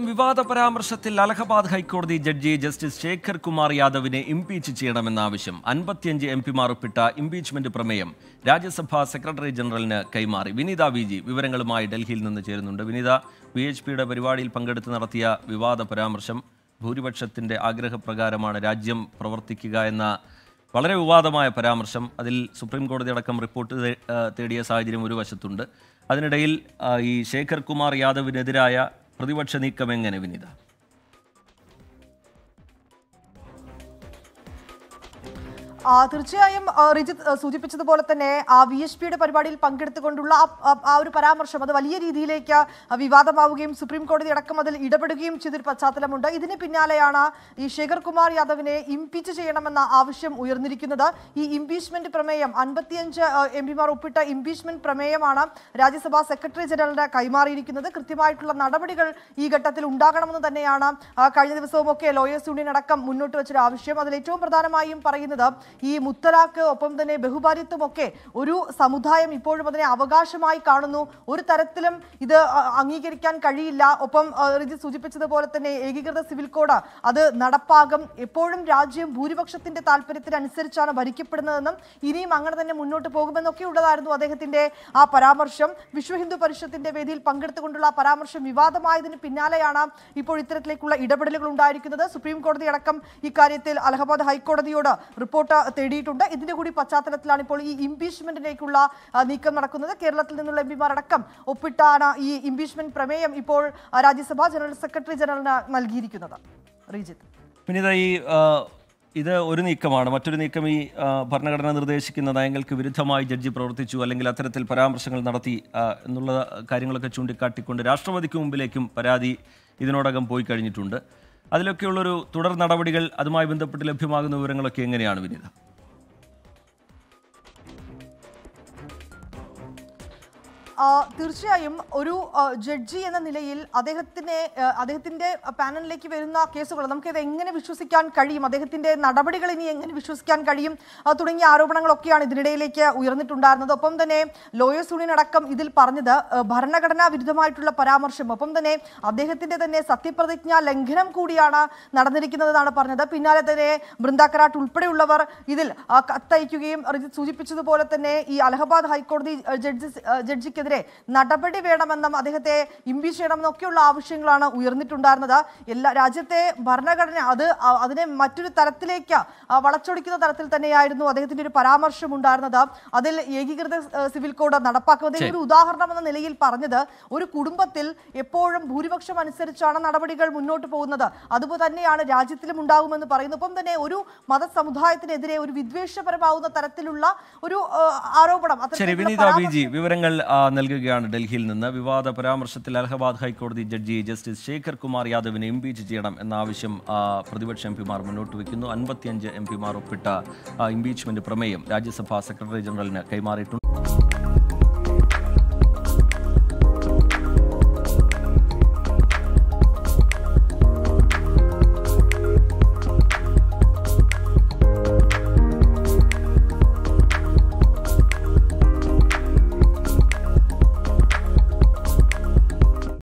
വിവാദ പരാമർശത്തിൽ അലഹബാദ് ഹൈക്കോടതി ജഡ്ജി ജസ്റ്റിസ് ശേഖർ കുമാർ യാദവിനെ ഇംപീച്ച് ചെയ്യണമെന്ന ആവശ്യം അൻപത്തിയഞ്ച് എം പിമാർ ഒപ്പിട്ട ഇംപീച്ച്മെന്റ് പ്രമേയം രാജ്യസഭാ സെക്രട്ടറി ജനറലിന് കൈമാറി വിനീത വി ജി വിവരങ്ങളുമായി ഡൽഹിയിൽ നിന്ന് ചേരുന്നുണ്ട് വിനീത വി എച്ച് പിയുടെ പരിപാടിയിൽ പങ്കെടുത്ത് നടത്തിയ വിവാദ പരാമർശം ഭൂരിപക്ഷത്തിന്റെ ആഗ്രഹപ്രകാരമാണ് രാജ്യം പ്രവർത്തിക്കുക എന്ന വളരെ വിവാദമായ പരാമർശം അതിൽ സുപ്രീം കോടതി അടക്കം റിപ്പോർട്ട് തേ- ആ, തേടിയ സാഹചര്യം ഒരു വശത്തുണ്ട് അതിനിടയിൽ ആ, ഈ ശേഖർ കുമാർ യാദവിനെതിരായ പ്രതിപക്ഷ നീക്കം എങ്ങനെ വിനീത ആ, തീർച്ചയായും ആ, റിജിത്ത് ആ, സൂചിപ്പിച്ചതുപോലെ തന്നെ ആ വി എച്ച് പിയുടെ പരിപാടിയിൽ പങ്കെടുത്തുകൊണ്ടുള്ള ആ- ആ- ആ ഒരു പരാമർശം അത് വലിയ രീതിയിലേക്ക് ആ, വിവാദമാവുകയും സുപ്രീം കോടതി അടക്കം അതിൽ ഇടപെടുകയും ചെയ്തൊരു പശ്ചാത്തലമുണ്ട് ഇതിന് പിന്നാലെയാണ് ഈ ശേഖർ കുമാർ യാദവിനെ ഇംപീച്ച് ചെയ്യണമെന്ന ആവശ്യം ഉയർന്നിരിക്കുന്നത് ഈ ഇംപീച്ച്മെന്റ് പ്രമേയം അൻപത്തിയഞ്ച് എം പിമാർ ഒപ്പിട്ട ഇംപീച്ച്മെന്റ് പ്രമേയമാണ് രാജ്യസഭാ സെക്രട്ടറി ജനറലിന് കൈമാറിയിരിക്കുന്നത് കൃത്യമായിട്ടുള്ള നടപടികൾ ഈ ഘട്ടത്തിൽ ഉണ്ടാകണമെന്ന് തന്നെയാണ് ആ, കഴിഞ്ഞ ദിവസവും ഒക്കെ ലോയേഴ്സ് യൂണിയൻ അടക്കം മുന്നോട്ട് വെച്ചൊരു ആവശ്യം അതിൽ ഏറ്റവും പ്രധാനമായും പറയുന്നത് ഈ മുത്തലാഖ് ഒപ്പം തന്നെ ബഹുഭാര്യത്വം ഒക്കെ ഒരു സമുദായം ഇപ്പോഴും അതിനെ അവകാശമായി കാണുന്നു ഒരു തരത്തിലും ഇത് ആ, അംഗീകരിക്കാൻ കഴിയില്ല ഒപ്പം ആ, റിജി സൂചിപ്പിച്ചതുപോലെ തന്നെ ഏകീകൃത സിവിൽ കോഡ് അത് നടപ്പാകും എപ്പോഴും രാജ്യം ഭൂരിപക്ഷത്തിന്റെ താല്പര്യത്തിനനുസരിച്ചാണ് ഭരിക്കപ്പെടുന്നതെന്നും ഇനിയും അങ്ങനെ തന്നെ മുന്നോട്ട് പോകുമെന്നൊക്കെ ഉള്ളതായിരുന്നു അദ്ദേഹത്തിന്റെ ആ പരാമർശം വിശ്വ ഹിന്ദു പരിഷത്തിന്റെ വേദിയിൽ പങ്കെടുത്തുകൊണ്ടുള്ള ആ പരാമർശം വിവാദമായതിന് പിന്നാലെയാണ് ഇപ്പോൾ ഇത്തരത്തിലേക്കുള്ള ഇടപെടലുകൾ ഉണ്ടായിരിക്കുന്നത് സുപ്രീം കോടതി അടക്കം ഇക്കാര്യത്തിൽ അലഹബാദ് ഹൈക്കോടതിയോട് റിപ്പോർട്ട് തേടിയിട്ടുണ്ട് ഇതിന്റെ കൂടി പശ്ചാത്തലത്തിലാണ് ഇപ്പോൾ ഈ ഇംപീച്ച്മെന്റിലേക്കുള്ള ആ, നീക്കം നടക്കുന്നത് കേരളത്തിൽ നിന്നുള്ള എം പിമാരടക്കം ഒപ്പിട്ടാണ് ഈ ഇംപീച്ച്മെന്റ് പ്രമേയം ഇപ്പോൾ ആ, രാജ്യസഭാ ജനറൽ സെക്രട്ടറി ജനറലിന് നൽകിയിരിക്കുന്നത് റീജിത്ത് വിനീത ഈ ആ, ഇത് ഒരു നീക്കമാണ് മറ്റൊരു നീക്കം ഈ ആ, ഭരണഘടന നിർദ്ദേശിക്കുന്ന നയങ്ങൾക്ക് വിരുദ്ധമായി ജഡ്ജി പ്രവർത്തിച്ചു അല്ലെങ്കിൽ അത്തരത്തിൽ പരാമർശങ്ങൾ നടത്തി ആ, എന്നുള്ള കാര്യങ്ങളൊക്കെ ചൂണ്ടിക്കാട്ടിക്കൊണ്ട് രാഷ്ട്രപതിക്ക് മുമ്പിലേക്കും പരാതി ഇതിനോടകം പോയി കഴിഞ്ഞിട്ടുണ്ട് അതിലൊക്കെയുള്ളൊരു തുടർ നടപടികൾ അതുമായി ബന്ധപ്പെട്ട് ലഭ്യമാകുന്ന വിവരങ്ങളൊക്കെ എങ്ങനെയാണ് വിനീത ആ, തീർച്ചയായും ഒരു ആ, ജഡ്ജി എന്ന നിലയിൽ അദ്ദേഹത്തിനെ ആ, അദ്ദേഹത്തിന്റെ പാനലിലേക്ക് വരുന്ന കേസുകൾ നമുക്കിത് എങ്ങനെ വിശ്വസിക്കാൻ കഴിയും അദ്ദേഹത്തിന്റെ നടപടികൾ ഇനി എങ്ങനെ വിശ്വസിക്കാൻ കഴിയും ആ, തുടങ്ങിയ ആരോപണങ്ങളൊക്കെയാണ് ഇതിനിടയിലേക്ക് ഉയർന്നിട്ടുണ്ടായിരുന്നത് ഒപ്പം തന്നെ ലോയേഴ്സ് യൂണിയൻ അടക്കം ഇതിൽ പറഞ്ഞത് ആ, ഭരണഘടനാ വിരുദ്ധമായിട്ടുള്ള പരാമർശം ഒപ്പം തന്നെ അദ്ദേഹത്തിന്റെ തന്നെ സത്യപ്രതിജ്ഞാ ലംഘനം കൂടിയാണ് നടന്നിരിക്കുന്നതെന്നാണ് പറഞ്ഞത് പിന്നാലെ തന്നെ ബൃന്ദ കരാട്ട് ഉൾപ്പെടെയുള്ളവർ ഇതിൽ ആ, കത്തയക്കുകയും റിജിത്ത് സൂചിപ്പിച്ചതുപോലെ തന്നെ ഈ അലഹബാദ് ഹൈക്കോടതി ആ, ജഡ്ജി ആ, ജഡ്ജിക്കെതിരെ നടപടി വേണമെന്നും അദ്ദേഹത്തെ ഇംപീച്ച് ചെയ്യണമെന്നൊക്കെയുള്ള ആവശ്യങ്ങളാണ് ഉയർന്നിട്ടുണ്ടായിരുന്നത് എല്ലാ രാജ്യത്തെ ഭരണഘടന അത് ആ, അതിനെ മറ്റൊരു തരത്തിലേക്ക് ആ, വളച്ചൊടിക്കുന്ന തരത്തിൽ തന്നെയായിരുന്നു അദ്ദേഹത്തിന്റെ ഒരു പരാമർശം ഉണ്ടായിരുന്നത് അതിൽ ഏകീകൃത ആ, സിവിൽ കോഡ് നടപ്പാക്കുന്നത് ഒരു ഉദാഹരണം എന്ന നിലയിൽ പറഞ്ഞത് ഒരു കുടുംബത്തിൽ എപ്പോഴും ഭൂരിപക്ഷം അനുസരിച്ചാണ് നടപടികൾ മുന്നോട്ട് പോകുന്നത് അതുപോലെ തന്നെയാണ് രാജ്യത്തിലും ഉണ്ടാകുമെന്ന് പറയുന്നു ഒപ്പം തന്നെ ഒരു മതസമുദായത്തിനെതിരെ ഒരു വിദ്വേഷപരമാവുന്ന തരത്തിലുള്ള ഒരു ആ, ആരോപണം ശരി അത്തരത്തിലുള്ള വിനീത വി പരാമർശം ജി വിവരങ്ങൾ ആ, നൽകുകയാണ് ഡൽഹിയിൽ നിന്ന് വിവാദ പരാമർശത്തിൽ അലഹബാദ് ഹൈക്കോടതി ജഡ്ജി ജസ്റ്റിസ് ശേഖർ കുമാർ യാദവിനെ ഇംപീച്ച് ചെയ്യണം എന്ന ആവശ്യം ആ, പ്രതിപക്ഷ എം പിമാർ മുന്നോട്ട് വയ്ക്കുന്നു അൻപത്തിയഞ്ച് എം പിമാർ ഒപ്പിട്ട ആ, ഇംപീച്ച്മെന്റ് പ്രമേയം രാജ്യസഭാ സെക്രട്ടറി ജനറലിന് കൈമാറിയിട്ടുണ്ട്